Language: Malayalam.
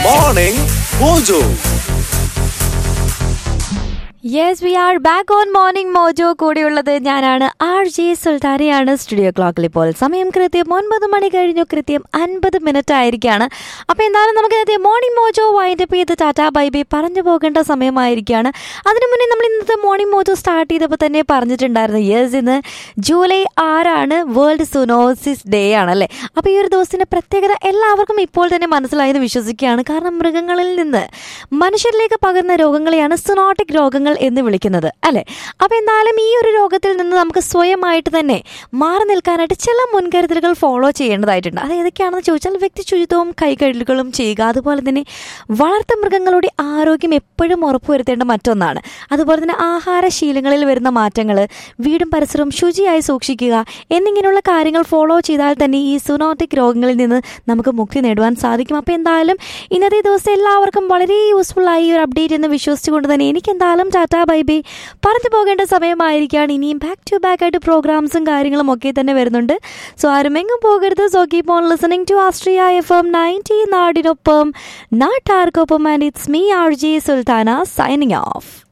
Morning Mojo. Yes we are back on morning Mojo കൂടെയുള്ളത് ഞാനാണ് ആർ ജെ സുൽത്താനയാണ് സ്റ്റുഡിയോ ക്ലോക്കിൽ ഇപ്പോൾ സമയം കൃത്യം ഒൻപത് മണി കഴിഞ്ഞു കൃത്യം അൻപത് മിനിറ്റ് ആയിരിക്കാണ് അപ്പോൾ എന്തായാലും നമുക്ക് ഇന്നത്തെ മോർണിംഗ് മോജോ വൈൻഡപ്പ് ചെയ്ത് ടാറ്റാ ബൈ ബൈ പറഞ്ഞു പോകേണ്ട സമയമായിരിക്കുകയാണ് അതിനു മുന്നേ നമ്മൾ ഇന്നത്തെ മോർണിംഗ് മോജോ സ്റ്റാർട്ട് ചെയ്തപ്പോൾ തന്നെ പറഞ്ഞിട്ടുണ്ടായിരുന്നു യെസ് ഇന്ന് ജൂലൈ ആറാണ് വേൾഡ് സുനോസിസ് ഡേ ആണല്ലേ അപ്പോൾ ഈ ഒരു ദിവസത്തിന്റെ പ്രത്യേകത എല്ലാവർക്കും ഇപ്പോൾ തന്നെ മനസ്സിലായെന്ന് വിശ്വസിക്കുകയാണ് കാരണം മൃഗങ്ങളിൽ നിന്ന് മനുഷ്യരിലേക്ക് പകരുന്ന രോഗങ്ങളെയാണ് സുനോട്ടിക് രോഗങ്ങൾ എന്ന് വിളിക്കുന്നത് അല്ലെ അപ്പോൾ എന്തായാലും ഈ ഒരു രോഗത്തിൽ നിന്ന് നമുക്ക് സ്വയമായിട്ട് തന്നെ മാറി നിൽക്കാനായിട്ട് ചില മുൻകരുതലുകൾ ഫോളോ ചെയ്യേണ്ടതായിട്ടുണ്ട് അത് ഏതൊക്കെയാണെന്ന് ചോദിച്ചാൽ വ്യക്തി ശുചിത്വവും കൈകഴുകലുകളും ചെയ്യുക അതുപോലെ തന്നെ വളർത്തു മൃഗങ്ങളുടെ ആരോഗ്യം എപ്പോഴും ഉറപ്പുവരുത്തേണ്ട മറ്റൊന്നാണ് അതുപോലെ തന്നെ ആഹാരശീലങ്ങളിൽ വരുന്ന മാറ്റങ്ങൾ വീടും പരിസരവും ശുചിയായി സൂക്ഷിക്കുക എന്നിങ്ങനെയുള്ള കാര്യങ്ങൾ ഫോളോ ചെയ്താൽ തന്നെ ഈ സുനോട്ടിക് രോഗങ്ങളിൽ നിന്ന് നമുക്ക് മുക്തി നേടുവാൻ സാധിക്കും അപ്പോൾ എന്തായാലും ഇന്നത്തെ ദിവസം എല്ലാവർക്കും വളരെ യൂസ്ഫുൾ ആയി ഈ ഒരു അപ്ഡേറ്റ് എന്ന് വിശ്വസിച്ചുകൊണ്ട് തന്നെ എനിക്ക് എന്തായാലും ടാറ്റാ ബൈ ബൈ പറഞ്ഞു പോകേണ്ട സമയമായിരിക്കുകയാണ് ഇനിയും ബാക്ക് ടു ബാക്ക് ആയിട്ട് പ്രോഗ്രാംസും കാര്യങ്ങളും ഒക്കെ തന്നെ വരുന്നുണ്ട് സോ ആരും എങ്ങും പോകരുത് so keep on listening to ആസ്ട്രിയ എഫ് എം നയൻറ്റി നാടിനൊപ്പം നാട്ടാർക്കൊപ്പം and it's me R J Sultana signing of